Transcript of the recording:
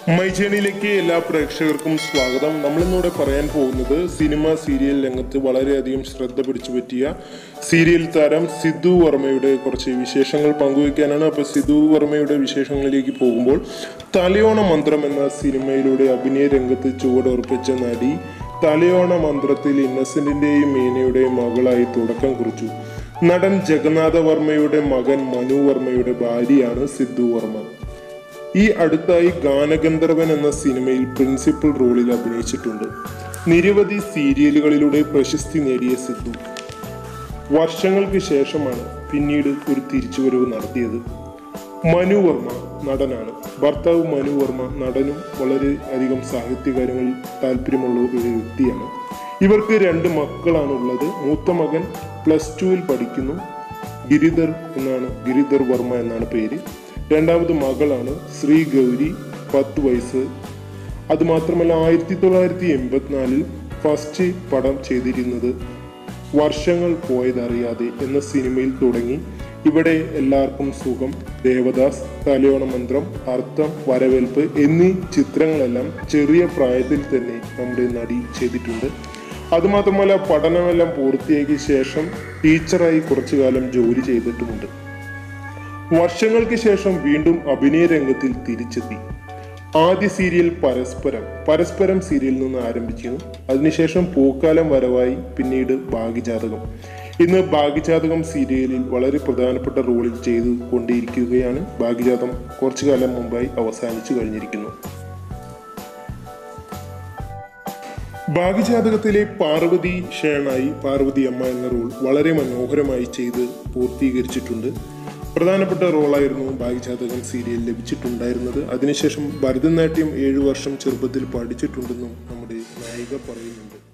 മൈജേണിയിലേക്ക് എല്ലാ പ്രേക്ഷകർക്കും സ്വാഗതം നമ്മളിന്നിവിടെ പറയാൻ പോകുന്നത് സിനിമ സീരിയൽ രംഗത്ത് വളരെയധികം ശ്രദ്ധ പിടിച്ചു പറ്റിയ സീരിയൽ താരം സിദ്ധു വർമ്മയുടെ കുറച്ച് വിശേഷങ്ങൾ പങ്കുവയ്ക്കാനാണ് അപ്പോൾ സിദ്ധു വർമ്മയുടെ വിശേഷങ്ങളിലേക്ക് പോകുമ്പോൾ തലയോണ മന്ത്രം എന്ന സിനിമയിലൂടെ അഭിനയ രംഗത്ത് ചുവടുറപ്പിച്ച നടി തലയോണ മന്ത്രത്തിൽ ഇന്നസെന്റിന്റെയും മീനയുടെയും മകളായി തുടക്കം കുറിച്ചു നടൻ ജഗന്നാഥ വർമ്മയുടെ മകൻ മനു വർമ്മയുടെ ഭാര്യയാണ് സിദ്ധു വർമ്മ ഈ അടുത്തായി ഗാനഗന്ധർവൻ എന്ന സിനിമയിൽ പ്രിൻസിപ്പൽ റോളിൽ അഭിനയിച്ചിട്ടുണ്ട് നിരവധി സീരിയലുകളിലൂടെ പ്രശസ്തി നേടിയ സിദ്ധു വർഷങ്ങൾക്ക് ശേഷമാണ് പിന്നീട് ഒരു തിരിച്ചുവരവ് നടത്തിയത് മനു വർമ്മ നടനാണ് ഭർത്താവ് മനു വർമ്മ നടനും വളരെ അധികം സാഹിത്യകാര്യങ്ങളിൽ താല്പര്യമുള്ള ഒരു വ്യക്തിയാണ് ഇവർക്ക് രണ്ട് മക്കളാണ് ഉള്ളത് മൂത്ത മകൻ പ്ലസ് ടുവിൽ പഠിക്കുന്നു ഗിരിധർ എന്നാണ് ഗിരിധർ വർമ്മ എന്നാണ് പേര് രണ്ടാമത് മകളാണ് ശ്രീ ഗൗരി പത്ത് വയസ്സ് അതുമാത്രമല്ല ആയിരത്തി തൊള്ളായിരത്തി എൺപത്തിനാലിൽ ഫസ്റ്റ് പടം ചെയ്തിരുന്നത് വർഷങ്ങൾ പോയതറിയാതെ എന്ന സിനിമയിൽ തുടങ്ങി ഇവിടെ എല്ലാവർക്കും സുഖം ദേവദാസ് തലയോണ മന്ത്രം അർത്ഥം വരവേൽപ്പ് എന്നീ ചിത്രങ്ങളെല്ലാം ചെറിയ പ്രായത്തിൽ തന്നെ നമ്മുടെ നടി ചെയ്തിട്ടുണ്ട് അതുമാത്രമല്ല പഠനമെല്ലാം പൂർത്തിയാക്കിയ ശേഷം ടീച്ചറായി കുറച്ചു കാലം ജോലി ചെയ്തിട്ടുമുണ്ട് വർഷങ്ങൾക്ക് ശേഷം വീണ്ടും അഭിനയ രംഗത്തിൽ തിരിച്ചെത്തി ആദ്യ സീരിയൽ പരസ്പരം പരസ്പരം സീരിയലിൽ നിന്ന് ആരംഭിക്കുന്നു അതിനുശേഷം പൂക്കാലം വരവായി പിന്നീട് ഭാഗ്യജാതകം ഇന്ന് ഭാഗ്യജാതകം സീരിയലിൽ വളരെ പ്രധാനപ്പെട്ട റോളിൽ ചെയ്തു കൊണ്ടിരിക്കുകയാണ് ഭാഗ്യജാതം കുറച്ചു കാലം മുമ്പായി അവസാനിച്ചു കഴിഞ്ഞിരിക്കുന്നു ഭാഗ്യജാതകത്തിലെ പാർവതി ഷേണായി പാർവതി അമ്മ എന്ന റോൾ വളരെ മനോഹരമായി ചെയ്ത് പൂർത്തീകരിച്ചിട്ടുണ്ട് പ്രധാനപ്പെട്ട റോളായിരുന്നു ഭാഗ്യജാതകം സീരിയൽ ലഭിച്ചിട്ടുണ്ടായിരുന്നത് അതിനുശേഷം ഭരതനാട്യം ഏഴു വർഷം ചെറുപ്പത്തിൽ പഠിച്ചിട്ടുണ്ടെന്നും നമ്മുടെ നായിക പറയുന്നുണ്ട്